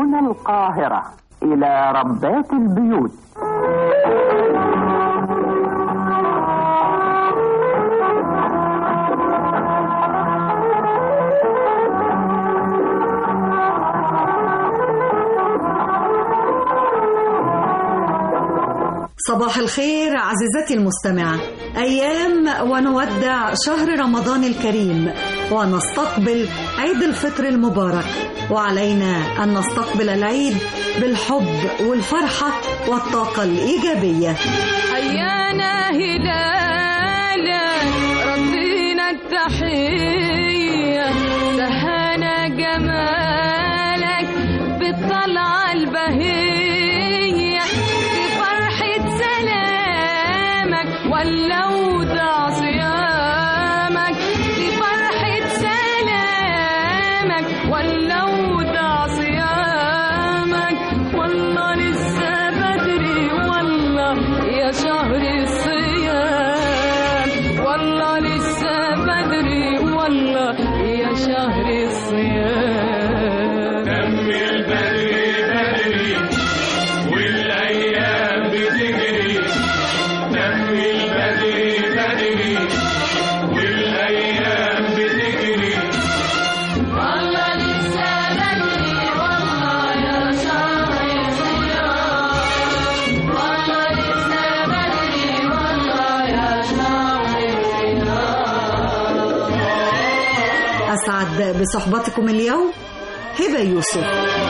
من القاهرة إلى ربات البيوت صباح الخير عزيزتي المستمعة أيام ونودع شهر رمضان الكريم ونستقبل عيد الفطر المبارك وعلينا أن نستقبل العيد بالحب والفرحة والطاقة الإيجابية حيانا هلالا ردينا التحية سهانا جمالك بالطلعة البهية بفرحة سلامك ولو ضاع صيامك بفرحة سلامك ولو ضاع صيامك والله لسه بدري والله يا شهر الصيام والله لسه بدري والله يا شهر الصيام كمل بدري بدري والايام بتجري كمل بدري بدري والايام بتجري والله لسه بدري والله يا شهر الصيام والله لسه بدري والله يا شهر الصيام أسعد بصحبتكم اليوم هبة يوسف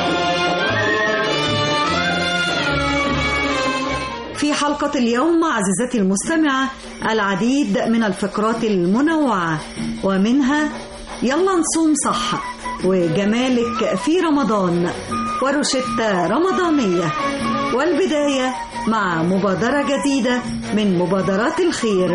في حلقة اليوم عزيزتي المستمعة العديد من الفقرات المنوعة ومنها يلا نصوم صح وجمالك في رمضان وروشتة رمضانية والبداية مع مبادرة جديدة من مبادرات الخير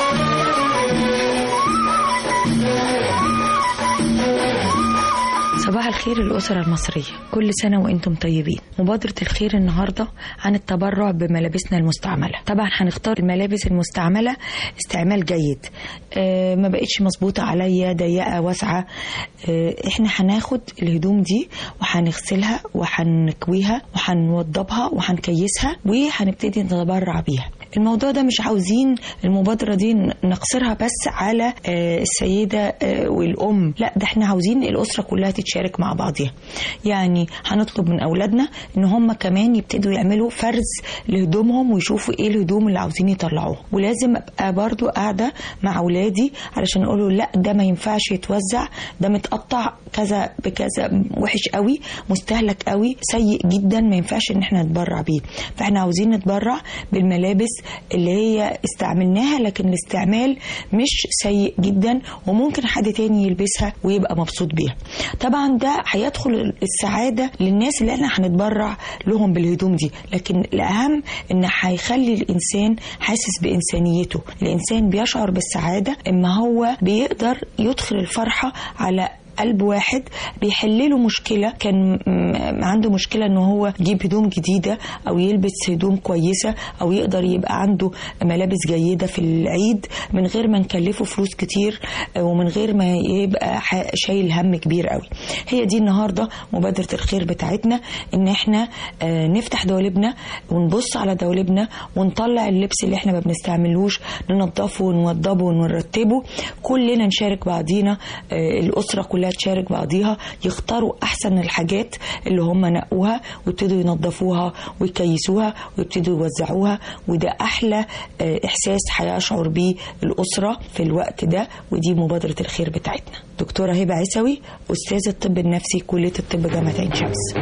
صباح الخير الأسرة المصرية كل سنة وأنتم طيبين مبادرة الخير النهاردة عن التبرع بملابسنا المستعملة طبعا هنختار الملابس المستعملة استعمال جيد آه ما بقتش مظبوطة عليا ضيقة واسعة آه احنا هناخد الهدوم دي وهنغسلها وهنكويها وهنوضبها وهنكيسها وهنبتدي نتبرع بيها الموضوع ده مش عاوزين المبادرة دي نقصرها بس على آه، السيدة آه، والأم لا ده احنا عاوزين الأسرة كلها تتشارك مع بعضها يعني هنطلب من أولادنا إن هم كمان يبتدوا يعملوا فرز لهدومهم ويشوفوا إيه الهدوم اللي عاوزين يطلعوها ولازم أبقى برضو قاعدة مع أولادي علشان أقوله لا ده ما ينفعش يتوزع ده متقطع كذا بكذا وحش قوي مستهلك قوي سيء جدا ما ينفعش ان احنا نتبرع بيه فاحنا عاوزين نتبرع بالملابس اللي هي استعملناها لكن الاستعمال مش سيء جدا وممكن حد تاني يلبسها ويبقى مبسوط بيها طبعا ده هيدخل السعادة للناس اللي احنا هنتبرع لهم بالهدوم دي لكن الأهم ان هيخلي الإنسان حاسس بإنسانيته الإنسان بيشعر بالسعادة اما هو بيقدر يدخل الفرحة على قلب واحد بيحل له مشكله كان م- عنده مشكله ان هو يجيب هدوم جديده او يلبس هدوم كويسه او يقدر يبقى عنده ملابس جيده في العيد من غير ما نكلفه فلوس كتير آه، ومن غير ما يبقى ح- شايل هم كبير قوي هي دي النهارده مبادره الخير بتاعتنا ان احنا آه، نفتح دوالبنا ونبص على دوالبنا ونطلع اللبس اللي احنا ما بنستعملوش ننضفه ونوضبه ونرتبه كلنا نشارك بعضينا آه، الاسره كلها تشارك بعضيها يختاروا احسن الحاجات اللي هم نقوها ويبتدوا ينظفوها ويكيسوها ويبتدوا يوزعوها وده احلى آه، احساس هيشعر بيه الاسره في الوقت ده ودي مبادره الخير بتاعتنا دكتوره هبه عيسوي استاذه الطب النفسي كليه الطب جامعه عين شمس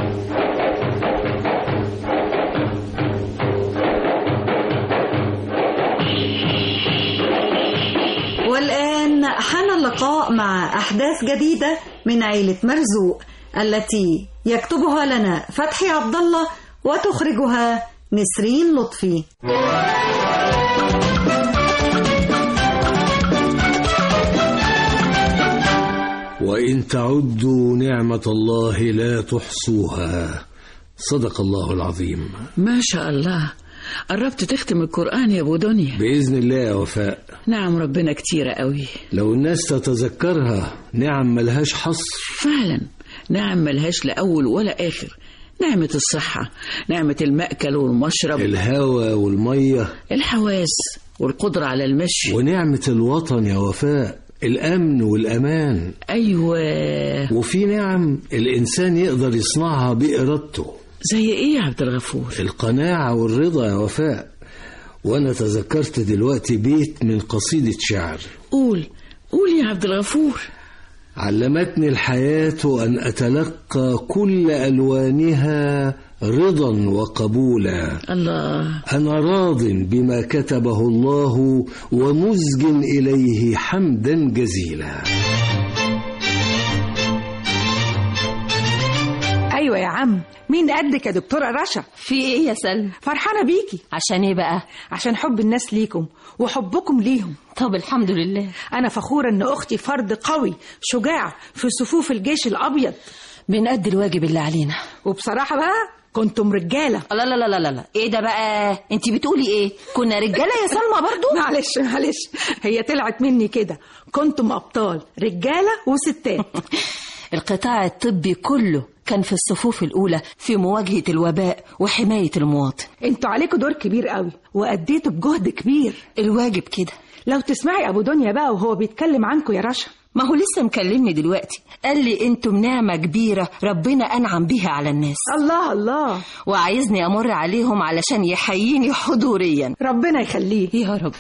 والآن حان اللقاء مع أحداث جديدة من عيلة مرزوق التي يكتبها لنا فتحي عبد الله وتخرجها نسرين لطفي وإن تعدوا نعمة الله لا تحصوها صدق الله العظيم ما شاء الله قربت تختم القرآن يا أبو دنيا بإذن الله يا وفاء نعم ربنا كتيرة قوي لو الناس تتذكرها نعم ملهاش حصر فعلا نعم ملهاش لا أول ولا آخر نعمة الصحة نعمة المأكل والمشرب الهوى والمية الحواس والقدرة على المشي ونعمة الوطن يا وفاء الأمن والأمان أيوة وفي نعم الإنسان يقدر يصنعها بإرادته زي إيه يا عبد الغفور القناعة والرضا يا وفاء وأنا تذكرت دلوقتي بيت من قصيدة شعر قول قول يا عبد الغفور علمتني الحياة أن أتلقى كل ألوانها رضا وقبولا الله أنا راض بما كتبه الله ومزج إليه حمدا جزيلا ايوه يا عم مين قدك يا دكتوره رشا في ايه يا سلمى فرحانه بيكي عشان ايه بقى عشان حب الناس ليكم وحبكم ليهم طب الحمد لله انا فخوره ان اختي فرد قوي شجاع في صفوف الجيش الابيض بنأدي الواجب اللي علينا وبصراحه بقى كنتم رجاله لا لا لا لا لا ايه ده بقى انت بتقولي ايه كنا رجاله يا سلمى برضو معلش معلش هي طلعت مني كده كنتم ابطال رجاله وستات القطاع الطبي كله كان في الصفوف الأولى في مواجهة الوباء وحماية المواطن انتوا عليكم دور كبير قوي واديتوا بجهد كبير الواجب كده لو تسمعي ابو دنيا بقى وهو بيتكلم عنكم يا رشا ما هو لسه مكلمني دلوقتي قال لي انتم نعمة كبيرة ربنا أنعم بيها على الناس الله الله وعايزني أمر عليهم علشان يحييني حضوريا ربنا يخليه يا رب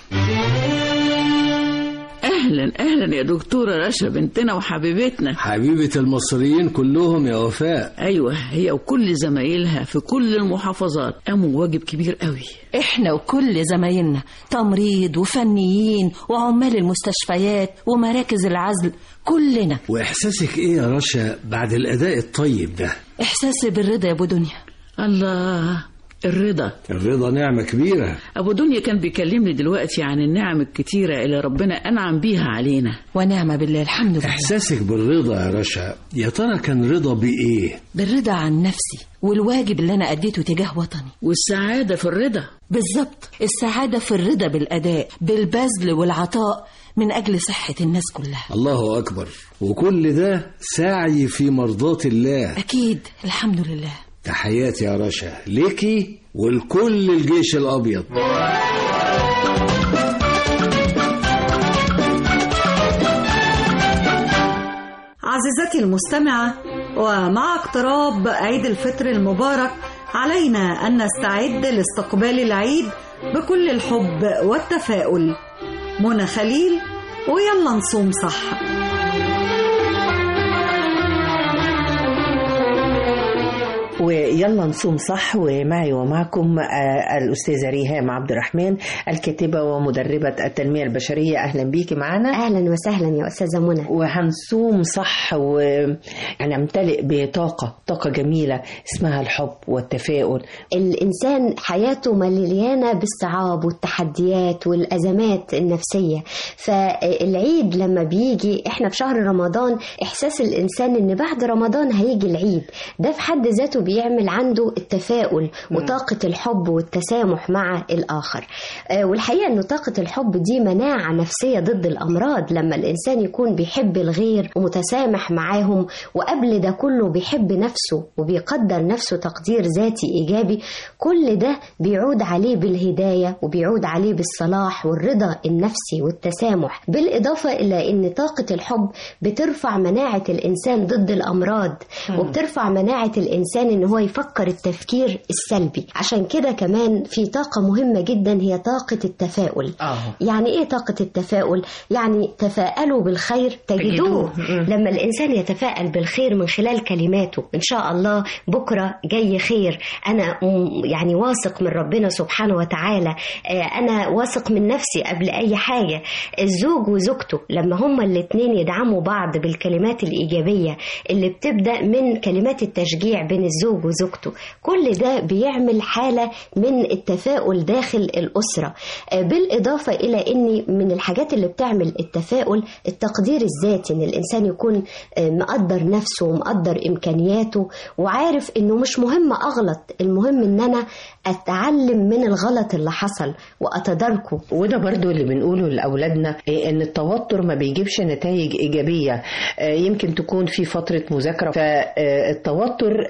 أهلا أهلا يا دكتورة رشا بنتنا وحبيبتنا حبيبة المصريين كلهم يا وفاء أيوة هي وكل زمايلها في كل المحافظات قاموا واجب كبير قوي احنا وكل زمايلنا تمريض وفنيين وعمال المستشفيات ومراكز العزل كلنا وإحساسك إيه يا رشا بعد الأداء الطيب ده احساسي بالرضا يا ابو دنيا الله الرضا الرضا نعمة كبيرة أبو دنيا كان بيكلمني دلوقتي عن النعم الكتيرة اللي ربنا أنعم بيها علينا ونعمة بالله الحمد لله إحساسك بالرضا يا رشا يا ترى كان رضا بإيه بالرضا عن نفسي والواجب اللي أنا أديته تجاه وطني والسعادة في الرضا بالظبط السعادة في الرضا بالأداء بالبذل والعطاء من أجل صحة الناس كلها الله أكبر وكل ده سعي في مرضاة الله أكيد الحمد لله تحياتي يا رشا ليكي ولكل الجيش الأبيض عزيزتي المستمعة ومع اقتراب عيد الفطر المبارك علينا أن نستعد لاستقبال العيد بكل الحب والتفاؤل منى خليل ويلا نصوم صح ويلا نصوم صح ومعي ومعكم آه، الأستاذة ريهام عبد الرحمن الكاتبة ومدربة التنمية البشرية أهلا بيكي معنا اهلا وسهلا يا استاذه منى وهنصوم صح ونمتلئ بطاقة طاقة جميلة اسمها الحب والتفاؤل الانسان حياته مليانه بالصعاب والتحديات والازمات النفسيه فالعيد لما بيجي احنا في شهر رمضان احساس الانسان ان بعد رمضان هيجي العيد ده في حد ذاته بيعمل عنده التفاؤل وطاقه الحب والتسامح مع الاخر آه، والحقيقه ان طاقه الحب دي مناعه نفسيه ضد الامراض لما الانسان يكون بيحب الغير ومتسامح معاهم وقبل ده كله بيحب نفسه وبيقدر نفسه تقدير ذاتي ايجابي كل ده بيعود عليه بالهدايه وبيعود عليه بالصلاح والرضا النفسي والتسامح بالاضافه الى ان طاقه الحب بترفع مناعه الانسان ضد الامراض وبترفع مناعه الانسان ان هو يفكر التفكير السلبي عشان كده كمان في طاقه مهمه جدا هي طاقه التفاؤل آه. يعني ايه طاقه التفاؤل يعني تفاءلوا بالخير تجدوه تجدوه. لما الانسان يتفائل بالخير من خلال كلماته ان شاء الله بكره جاي خير انا م- يعني واثق من ربنا سبحانه وتعالى آه، انا واثق من نفسي قبل اي حاجه الزوج وزوجته لما هما الاتنين يدعموا بعض بالكلمات الايجابيه اللي بتبدا من كلمات التشجيع بين الزوج وزوجته كل ده بيعمل حاله من التفاؤل داخل الاسره آه، بالاضافه الى ان من الحاجات اللي بتعمل التفاؤل التقدير الذاتي ان الانسان يكون آه، مقدر نفسه ومقدر امكانياته وعارف انه مش مهم اغلط المهم ان انا اتعلم من الغلط اللي حصل واتداركه وده برضو اللي بنقوله لأولادنا إيه، إن التوتر ما بيجيبش نتائج إيجابية آه، يمكن تكون في فترة مذاكرة فالتوتر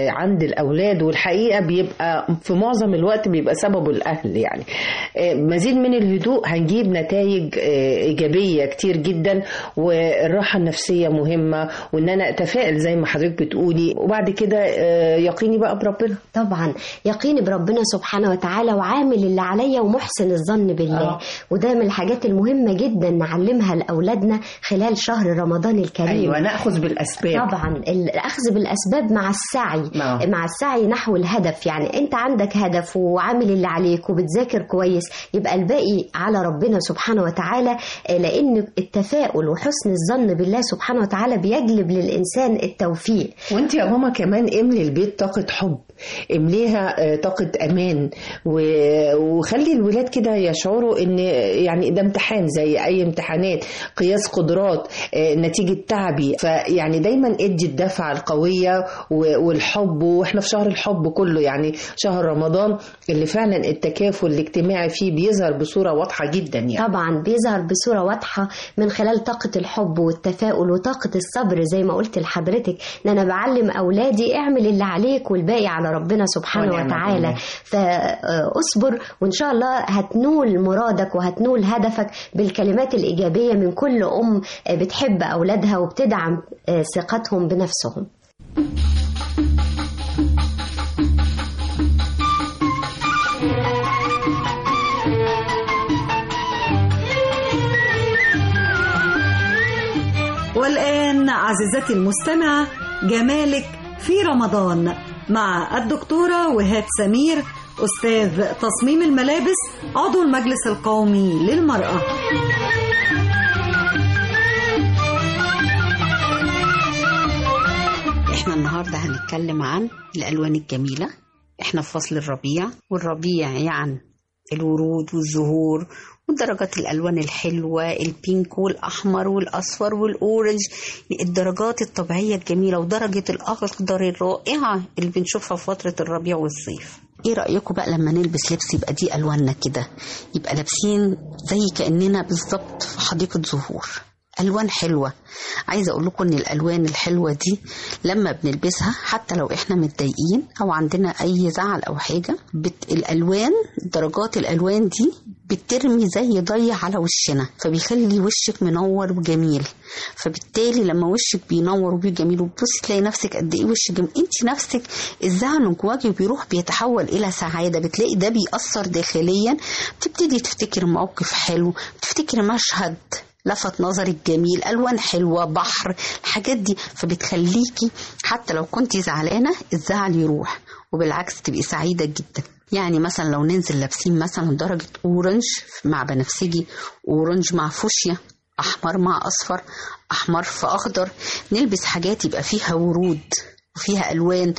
آه، عند الاولاد والحقيقه بيبقى في معظم الوقت بيبقى سببه الاهل يعني آه، مزيد من الهدوء هنجيب نتائج آه، ايجابيه كتير جدا والراحه النفسيه مهمه وان انا اتفائل زي ما حضرتك بتقولي وبعد كده آه، يقيني بقى بربنا طبعا يقيني بربنا سبحانه وتعالى وعامل اللي عليا ومحسن الظن بالله آه. وده من الحاجات المهمة جدا نعلمها لأولادنا خلال شهر رمضان الكريم ايوه ناخذ بالاسباب طبعا الاخذ بالاسباب مع السعي نعم. مع السعي نحو الهدف يعني انت عندك هدف وعامل اللي عليك وبتذاكر كويس يبقى الباقي على ربنا سبحانه وتعالى آه، لان التفاؤل وحسن الظن بالله سبحانه وتعالى بيجلب للانسان التوفيق وانت يا ماما كمان املي البيت طاقة حب امليها آه، طاقة امان و- وخلي الولاد كده يشعروا ان يعني ده امتحان زي اي امتحانات قياس قدرات آه، نتيجة تعبي فيعني دايما ادي الدفعة القوية و- والحب واحنا في شهر الحب كله يعني شهر رمضان اللي فعلا التكافل الاجتماعي فيه بيظهر بصورة واضحة جدا يعني طبعا بيظهر بصورة واضحة من خلال طاقة الحب والتفاؤل وطاقة الصبر زي ما قلت لحضرتك ان انا بعلم اولادي اعمل اللي عليك والباقي على ربنا سبحانه ونعم وتعالى بالله. فاصبر وان شاء الله هتنول مرادك وهتنول هدفك بالكلمات الايجابية من كل ام بتحب اولادها وبتدعم ثقتهم بنفسهم والآن عزيزتي المستمعة جمالك في رمضان مع الدكتورة وهاب سمير أستاذ تصميم الملابس عضو المجلس القومي للمرأة احنا النهارده هنتكلم عن الالوان الجميله احنا في فصل الربيع والربيع يعني الورود والزهور ودرجات الالوان الحلوه البينك والاحمر والاصفر والاورنج الدرجات الطبيعيه الجميله ودرجه الاخضر الرائعه اللي بنشوفها في فتره الربيع والصيف ايه رايكم بقى لما نلبس لبس يبقى دي الواننا كده يبقى لابسين زي كاننا بالظبط في حديقه زهور الوان حلوه عايزه اقول لكم ان الالوان الحلوه دي لما بنلبسها حتى لو احنا متضايقين او عندنا اي زعل او حاجه بت... الالوان درجات الالوان دي بترمي زي ضي على وشنا فبيخلي وشك منور وجميل فبالتالي لما وشك بينور وبيبقى جميل وبتبصي تلاقي نفسك قد ايه وشك جميل انت نفسك الزعل من جواكي بيروح بيتحول الى سعاده بتلاقي ده بيأثر داخليا بتبتدي تفتكر موقف حلو بتفتكر مشهد لفت نظرك جميل الوان حلوه بحر الحاجات دي فبتخليكي حتى لو كنتي زعلانه الزعل يروح وبالعكس تبقي سعيده جدا يعني مثلا لو ننزل لابسين مثلا درجه اورنج مع بنفسجي اورنج مع فوشيا احمر مع اصفر احمر في اخضر نلبس حاجات يبقى فيها ورود وفيها الوان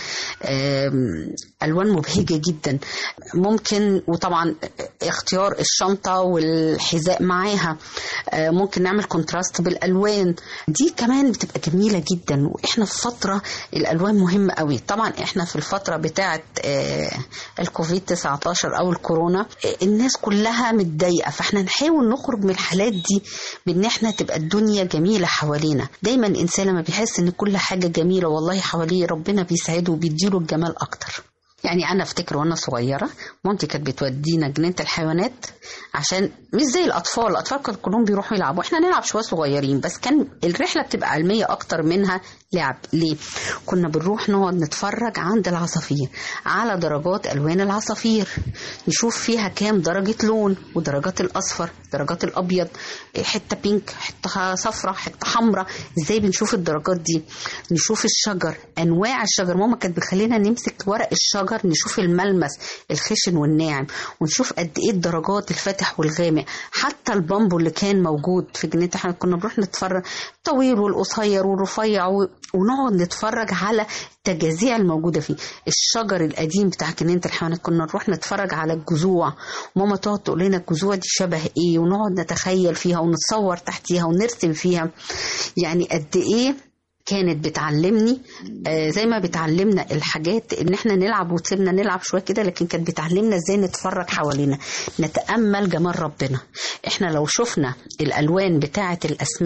آم، الوان مبهجه جدا ممكن وطبعا اختيار الشنطه والحذاء معاها آه، ممكن نعمل كونتراست بالالوان دي كمان بتبقى جميله جدا واحنا في فتره الالوان مهمه قوي طبعا احنا في الفتره بتاعه آه، الكوفيد 19 او الكورونا آه، الناس كلها متضايقه فاحنا نحاول نخرج من الحالات دي بان احنا تبقى الدنيا جميله حوالينا دايما الانسان لما بيحس ان كل حاجه جميله والله حواليه ربنا بيسعده وبيديله الجمال اكتر يعني انا افتكر وانا صغيره مامتي كانت بتودينا جنينه الحيوانات عشان مش زي الاطفال الاطفال كانوا كلهم بيروحوا يلعبوا احنا نلعب شويه صغيرين بس كان الرحله بتبقى علميه اكتر منها لعب ليه كنا بنروح نقعد نتفرج عند العصافير على درجات الوان العصافير نشوف فيها كام درجه لون ودرجات الاصفر درجات الابيض حته بينك حته صفرة حته حمراء ازاي بنشوف الدرجات دي نشوف الشجر انواع الشجر ماما كانت بتخلينا نمسك ورق الشجر نشوف الملمس الخشن والناعم ونشوف قد ايه الدرجات الفاتح والغامق حتى البامبو اللي كان موجود في جنينه احنا كنا بنروح نتفرج الطويل والقصير والرفيع و... ونقعد نتفرج على التجاذيع الموجوده فيه الشجر القديم بتاع جنينه الحيوانات كنا نروح نتفرج على الجذوع ماما تقعد تقول لنا الجذوع دي شبه ايه ونقعد نتخيل فيها ونتصور تحتيها ونرسم فيها يعني قد ايه كانت بتعلمني آه زي ما بتعلمنا الحاجات ان احنا نلعب وتسيبنا نلعب شويه كده لكن كانت بتعلمنا ازاي نتفرج حوالينا نتامل جمال ربنا احنا لو شفنا الالوان بتاعه الاسماك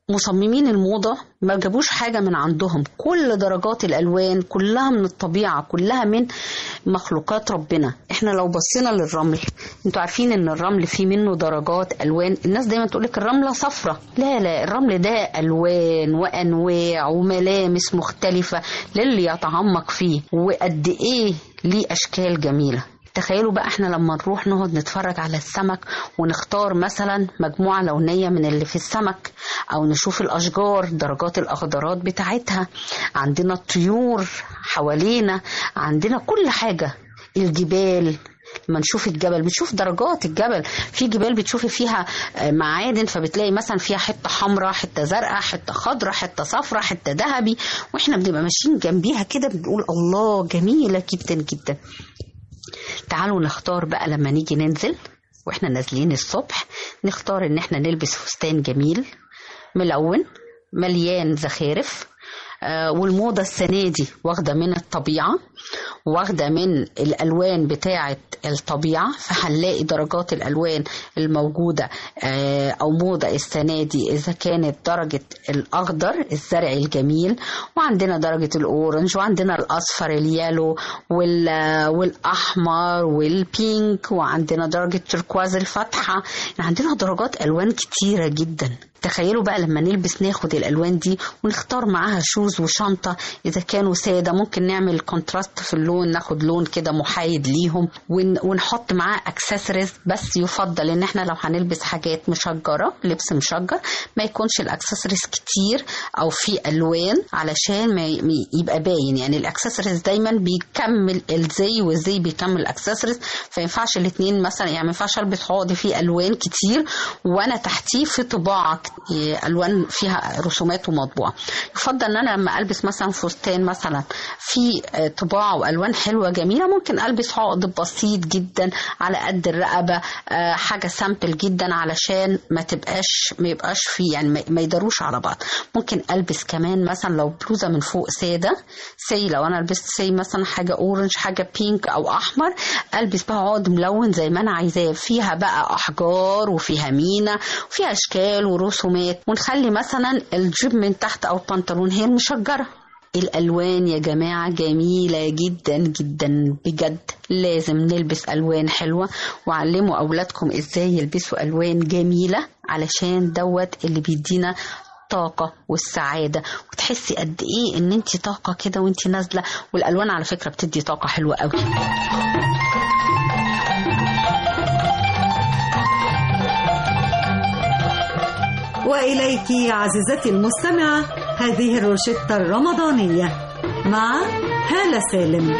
مصممين الموضة ما جابوش حاجة من عندهم كل درجات الألوان كلها من الطبيعة كلها من مخلوقات ربنا احنا لو بصينا للرمل انتوا عارفين ان الرمل فيه منه درجات ألوان الناس دايما تقولك الرملة صفرة لا لا الرمل ده ألوان وأنواع وملامس مختلفة للي يتعمق فيه وقد ايه ليه أشكال جميلة تخيلوا بقى احنا لما نروح نقعد نتفرج على السمك ونختار مثلا مجموعة لونية من اللي في السمك او نشوف الاشجار درجات الاخضرات بتاعتها عندنا الطيور حوالينا عندنا كل حاجة الجبال لما نشوف الجبل بتشوف درجات الجبل في جبال بتشوفي فيها آه، معادن فبتلاقي مثلا فيها حته حمراء حته زرقاء حته خضراء حته صفراء حته ذهبي واحنا بنبقى ماشيين جنبيها كده بنقول الله جميله جدا جدا تعالوا نختار بقى لما نيجي ننزل واحنا نازلين الصبح نختار ان احنا نلبس فستان جميل ملون مليان زخارف آه، والموضة السنة دي واخدة من الطبيعة واخدة من الألوان بتاعة الطبيعة فهنلاقي درجات الألوان الموجودة آه، أو موضة السنة دي إذا كانت درجة الأخضر الزرعي الجميل وعندنا درجة الأورنج وعندنا الأصفر اليالو وال- والأحمر والبينك وعندنا درجة تركواز الفاتحة يعني عندنا درجات ألوان كتيرة جدا تخيلوا بقى لما نلبس ناخد الالوان دي ونختار معاها شوز وشنطه اذا كانوا ساده ممكن نعمل كونتراست في اللون ناخد لون كده محايد ليهم ون- ونحط معاه اكسسوارز بس يفضل ان احنا لو هنلبس حاجات مشجره لبس مشجر ما يكونش الاكسسوارز كتير او في الوان علشان ما ي- م- يبقى باين يعني الاكسسوارز دايما بيكمل الزي والزي بيكمل الاكسسوارز فما ينفعش الاثنين مثلا يعني ما ينفعش البس حوض فيه الوان كتير وانا تحتيه في طباعه ك- الوان فيها رسومات ومطبوعه يفضل ان انا لما البس مثلا فستان مثلا في آه، طباعه والوان حلوه جميله ممكن البس عقد بسيط جدا على قد الرقبه آه، حاجه سامبل جدا علشان ما تبقاش ما يبقاش فيه يعني ما- ما يداروش على بعض ممكن البس كمان مثلا لو بلوزه من فوق ساده سي لو انا لبست سي مثلا حاجه اورنج حاجه بينك او احمر البس بقى عقد ملون زي ما انا عايزاه فيها بقى احجار وفيها مينا وفيها اشكال ورسومات ونخلي مثلا الجيب من تحت او البنطلون هي المشجره الالوان يا جماعه جميله جدا جدا بجد لازم نلبس الوان حلوه وعلموا اولادكم ازاي يلبسوا الوان جميله علشان دوت اللي بيدينا الطاقة والسعادة وتحسي قد ايه ان انت طاقة كده وانت نازلة والالوان على فكرة بتدي طاقة حلوة قوي وإليك عزيزتي المستمعة هذه الروشتة الرمضانية مع هالة سالم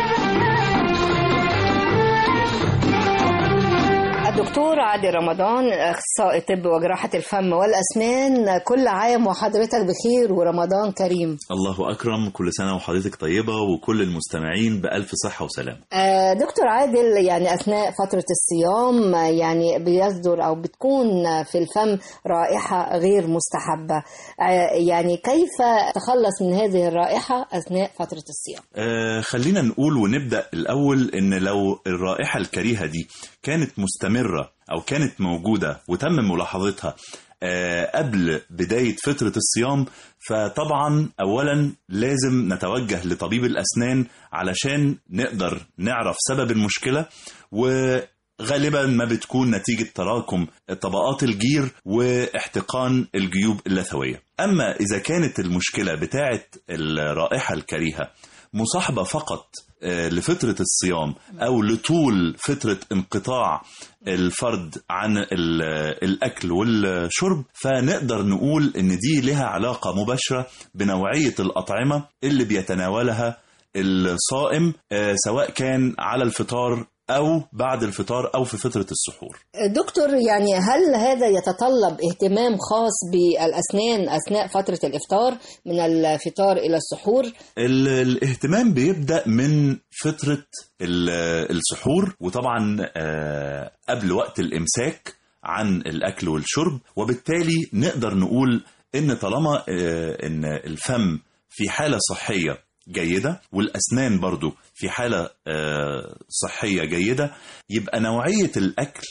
الدكتور عادل رمضان اخصائي طب وجراحه الفم والاسنان كل عام وحضرتك بخير ورمضان كريم الله أكرم كل سنة وحضرتك طيبة وكل المستمعين بألف صحة وسلام آه، دكتور عادل يعني اثناء فتره الصيام آه، يعني بيصدر او بتكون في الفم رائحه غير مستحبه آه، يعني كيف تخلص من هذه الرائحه اثناء فتره الصيام آه خلينا نقول ونبدأ الأول إن لو الرائحة الكريهة دي كانت مستمرة أو كانت موجودة وتم ملاحظتها آه قبل بداية فترة الصيام فطبعا أولا لازم نتوجه لطبيب الأسنان علشان نقدر نعرف سبب المشكلة و غالبا ما بتكون نتيجة تراكم طبقات الجير واحتقان الجيوب اللثوية أما إذا كانت المشكلة بتاعة الرائحة الكريهة مصاحبة فقط آه، لفترة الصيام أو لطول فترة انقطاع الفرد عن ال- الأكل والشرب فنقدر نقول إن دي لها علاقة مباشرة بنوعية الأطعمة اللي بيتناولها الصائم آه، سواء كان على الفطار أو بعد الفطار أو في فترة السحور دكتور يعني هل هذا يتطلب اهتمام خاص بالاسنان اثناء فتره الافطار من الفطار الى السحور ال- الاهتمام بيبدأ من فترة ال- السحور وطبعا آه، قبل وقت الإمساك عن الأكل والشرب وبالتالي نقدر نقول إن طالما آه، إن الفم في حالة صحية جيدة والأسنان برضو في حالة آه، صحية جيدة يبقى نوعية الأكل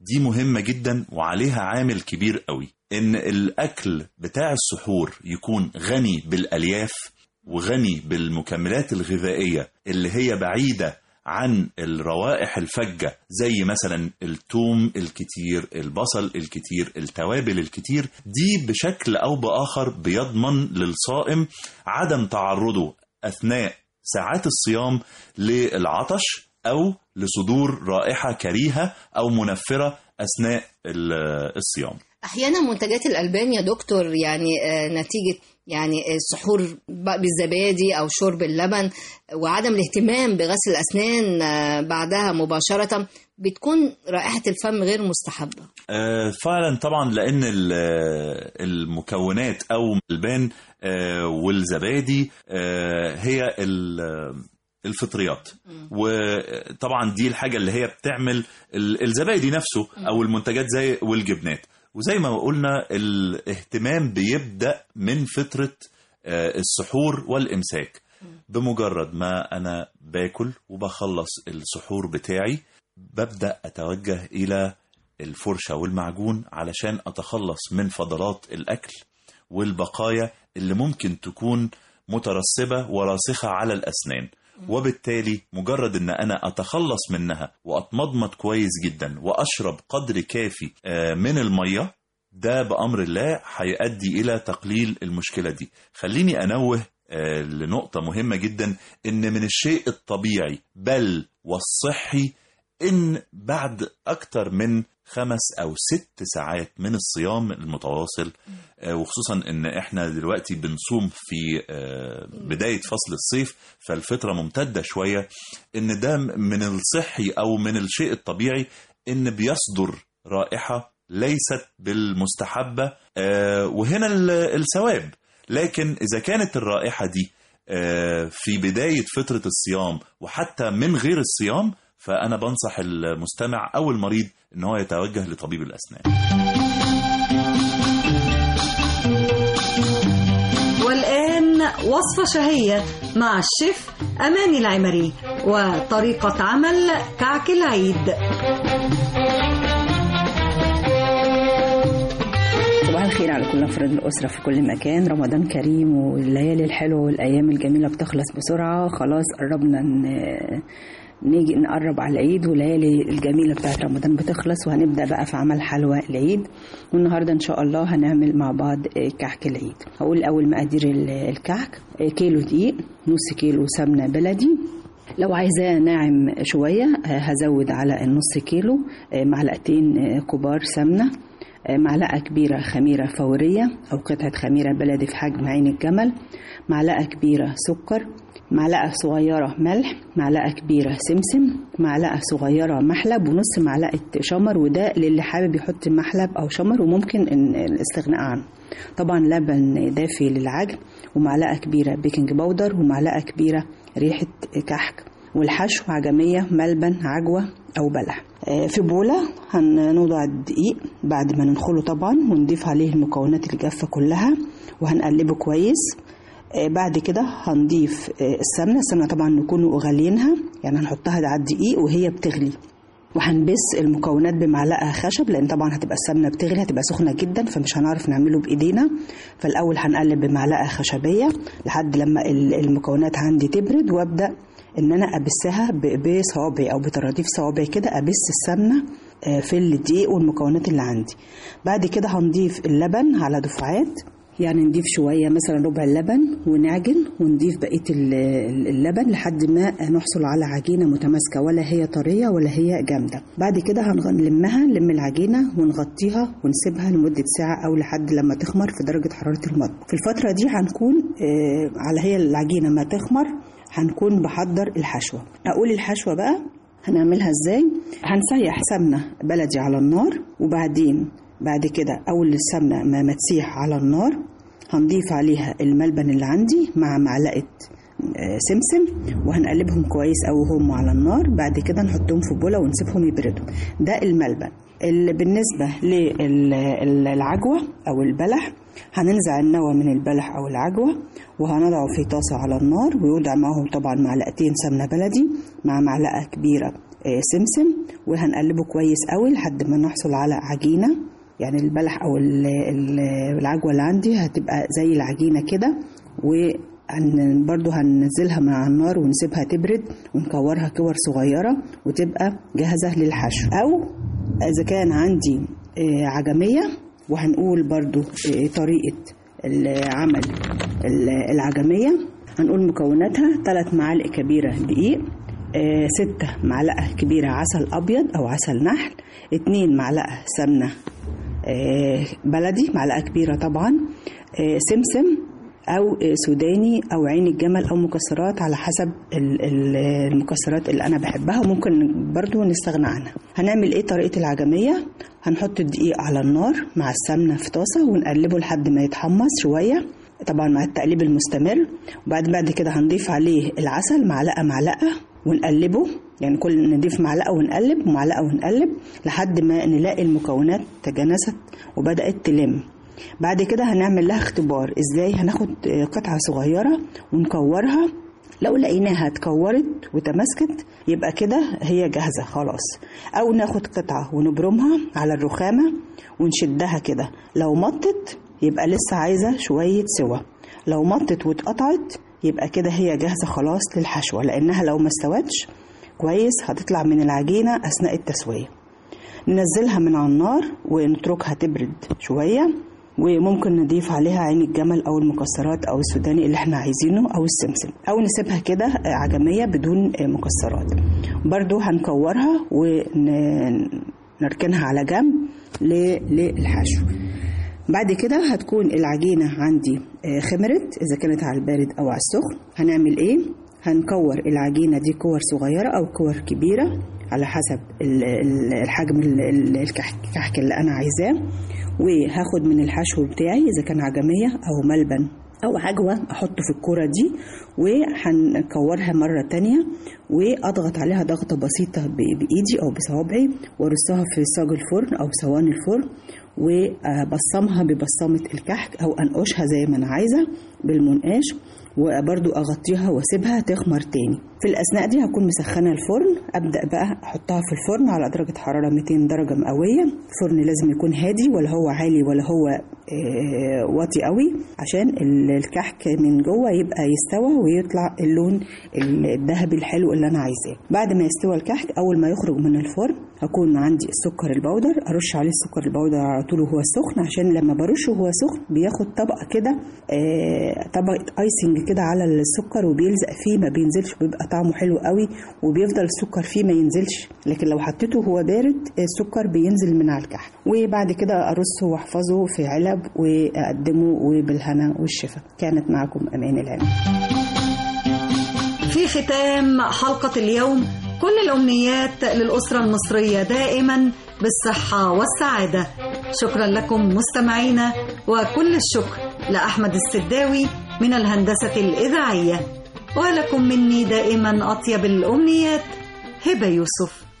دي مهمة جدا وعليها عامل كبير قوي ان الاكل بتاع السحور يكون غني بالالياف وغني بالمكملات الغذائية اللي هي بعيدة عن الروائح الفجة زي مثلا التوم الكتير البصل الكتير التوابل الكتير دي بشكل أو بآخر بيضمن للصائم عدم تعرضه أثناء ساعات الصيام للعطش أو لصدور رائحة كريهة أو منفرة أثناء ال- الصيام احيانا منتجات الالبان يا دكتور يعني آه، نتيجه يعني السحور ب- بالزبادي او شرب اللبن وعدم الاهتمام بغسل الاسنان آه، بعدها مباشره بتكون رائحه الفم غير مستحبه آه، فعلا طبعا لان ال- المكونات او البان آه، والزبادي آه، هي ال- الفطريات وطبعا دي الحاجه اللي هي بتعمل ال- الزبادي نفسه او المنتجات زي والجبنات وزي ما قلنا الاهتمام بيبدا من فتره آه، السحور والامساك بمجرد ما انا باكل وبخلص السحور بتاعي ببدا اتوجه الى الفرشه والمعجون علشان اتخلص من فضلات الاكل والبقايا اللي ممكن تكون مترسبه وراسخه على الاسنان وبالتالي مجرد ان انا اتخلص منها واتمضمض كويس جدا واشرب قدر كافي آه، من الميه ده بامر الله هيؤدي الى تقليل المشكله دي خليني انوه آه، لنقطه مهمه جدا ان من الشيء الطبيعي بل والصحي ان بعد اكتر من خمس او ست ساعات من الصيام المتواصل آه، وخصوصا ان احنا دلوقتي بنصوم في آه، بدايه فصل الصيف فالفتره ممتده شويه ان ده من الصحي او من الشيء الطبيعي ان بيصدر رائحه ليست بالمستحبه آه، وهنا ال- الثواب لكن اذا كانت الرائحه دي آه، في بدايه فتره الصيام وحتى من غير الصيام فانا بنصح المستمع او المريض ان هو يتوجه لطبيب الاسنان والآن وصفة شهية مع الشيف أماني العمري وطريقة عمل كعك العيد صباح الخير على كل أفراد الأسرة في كل مكان رمضان كريم والليالي الحلوة والأيام الجميلة بتخلص بسرعة خلاص قربنا ن- نيجي نقرب على العيد والليالي الجميلة بتاعت رمضان بتخلص وهنبدأ بقى في عمل حلوى العيد والنهاردة إن شاء الله هنعمل مع بعض آه، كعك العيد هقول أول مقادير ال- الكعك آه، كيلو دقيق نص كيلو سمنة بلدي لو عايزاه ناعم شوية آه، هزود على النص كيلو آه، معلقتين آه، كبار سمنة آه، معلقة كبيرة خميرة فورية أو قطعة خميرة بلدي في حجم عين الجمل معلقة كبيرة سكر معلقة صغيرة ملح معلقة كبيرة سمسم معلقة صغيرة محلب ونص معلقة شمر وده للي حابب يحط محلب أو شمر وممكن إن- الاستغناء عنه طبعا لبن دافي للعجن ومعلقة كبيرة بيكنج باودر ومعلقة كبيرة ريحة كحك والحشو عجمية ملبن عجوة أو بلح آه، في بولة هنوضع الدقيق بعد ما ننخله طبعا ونضيف عليه المكونات الجافة كلها وهنقلبه كويس آه، بعد كده هنضيف آه، السمنة السمنة طبعا نكون غاليينها يعني هنحطها على الدقيق وهي بتغلي وهنبس المكونات بمعلقه خشب لان طبعا هتبقى السمنه بتغلي هتبقى سخنه جدا فمش هنعرف نعمله بايدينا فالاول هنقلب بمعلقه خشبيه لحد لما ال- المكونات عندي تبرد وابدا ان انا ابسها ب- بصوابعي او بطراطيف صوابعي كده ابس السمنه آه، في الدقيق والمكونات اللي عندي بعد كده هنضيف اللبن على دفعات يعني نضيف شوية مثلا ربع اللبن ونعجن ونضيف بقية ال- ال- اللبن لحد ما نحصل على عجينة متماسكة ولا هي طرية ولا هي جامدة بعد كده هنلمها نلم العجينة ونغطيها ونسيبها لمدة ساعة أو لحد لما تخمر في درجة حرارة المطبخ في الفترة دي هنكون آه، على هي العجينة ما تخمر هنكون بحضر الحشوة أقول الحشوة بقى هنعملها ازاي هنسيح سمنة بلدي على النار وبعدين بعد كده أول السمنة ما ما تسيح على النار هنضيف عليها الملبن اللي عندي مع معلقة آه، سمسم وهنقلبهم كويس أوي هم على النار بعد كده نحطهم في بولة ونسيبهم يبردوا ده الملبن اللي بالنسبة للعجوة أو البلح هننزع النوى من البلح أو العجوة وهنضعه في طاسة على النار ويوضع معهم طبعا معلقتين سمنة بلدي مع معلقة كبيرة آه، سمسم وهنقلبه كويس قوي لحد ما نحصل على عجينة يعني البلح أو ال- ال- العجوة اللي عندي هتبقى زي العجينة كده وهن برضو هننزلها من على النار ونسيبها تبرد ونكورها كور صغيرة وتبقى جاهزة للحشو أو إذا كان عندي آه، عجمية وهنقول برضو آه، طريقة عمل العجمية هنقول مكوناتها 3 معالق كبيرة دقيق آه، ستة معلقة كبيرة عسل أبيض أو عسل نحل اتنين معلقة سمنة آه، بلدي معلقة كبيرة طبعا آه، سمسم أو آه، سوداني أو عين الجمل أو مكسرات على حسب ال- ال- المكسرات اللي أنا بحبها وممكن برضو نستغنى عنها هنعمل إيه طريقة العجمية هنحط الدقيق على النار مع السمنة في طاسة ونقلبه لحد ما يتحمص شوية طبعا مع التقليب المستمر وبعد بعد كده هنضيف عليه العسل معلقة معلقة ونقلبه يعني كل نضيف معلقة ونقلب ومعلقة ونقلب لحد ما نلاقي المكونات تجانست وبدأت تلم بعد كده هنعمل لها اختبار ازاي هناخد آه، قطعة صغيرة ونكورها لو لقيناها اتكورت وتماسكت يبقى كده هي جاهزة خلاص أو ناخد قطعة ونبرمها على الرخامة ونشدها كده لو مطت يبقى لسه عايزة شوية سوا لو مطت واتقطعت يبقى كده هي جاهزة خلاص للحشوة لأنها لو ما استوتش كويس هتطلع من العجينة أثناء التسوية ننزلها من على النار ونتركها تبرد شوية وممكن نضيف عليها عين الجمل او المكسرات او السوداني اللي احنا عايزينه او السمسم او نسيبها كده عجمية بدون مكسرات برضو هنكورها ونركنها على جنب ل- للحشو بعد كده هتكون العجينة عندي آه، خمرت إذا كانت على البارد أو على السخن هنعمل إيه؟ هنكور العجينة دي كور صغيرة أو كور كبيرة على حسب ال- ال- الحجم ال- ال- الكحك الكحك اللي أنا عايزاه وهاخد من الحشو بتاعي إذا كان عجمية أو ملبن أو عجوة أحطه في الكورة دي وهنكورها مرة تانية وأضغط عليها ضغطة بسيطة ب- بإيدي أو بصوابعي وأرصها في صاج الفرن أو صواني الفرن وبصمها ببصمة الكحك أو أنقشها زي ما أنا عايزة بالمنقاش وبرضو أغطيها وأسيبها تخمر تاني في الأثناء دي هكون مسخنة الفرن أبدأ بقى أحطها في الفرن على درجة حرارة 200 درجة مئوية الفرن لازم يكون هادي ولا هو عالي ولا هو آه، واطي قوي عشان ال- الكحك من جوه يبقى يستوى ويطلع اللون الذهبي الحلو اللي أنا عايزاه بعد ما يستوى الكحك أول ما يخرج من الفرن هكون عندي السكر البودر أرش عليه السكر البودر على طول وهو سخن عشان لما برشه وهو سخن بياخد طبقة كده آه، طبقة ايسنج كده على السكر وبيلزق فيه ما بينزلش بيبقى طعمه حلو قوي وبيفضل السكر فيه ما ينزلش لكن لو حطيته وهو بارد السكر بينزل من على الكحك وبعد كده ارصه واحفظه في علب واقدمه وبالهنا والشفا كانت معكم امان العلم في ختام حلقة اليوم كل الأمنيات للأسرة المصرية دائما بالصحة والسعادة شكرا لكم مستمعينا وكل الشكر لأحمد السداوي من الهندسة الإذاعية ولكم مني دائما أطيب الأمنيات هبة يوسف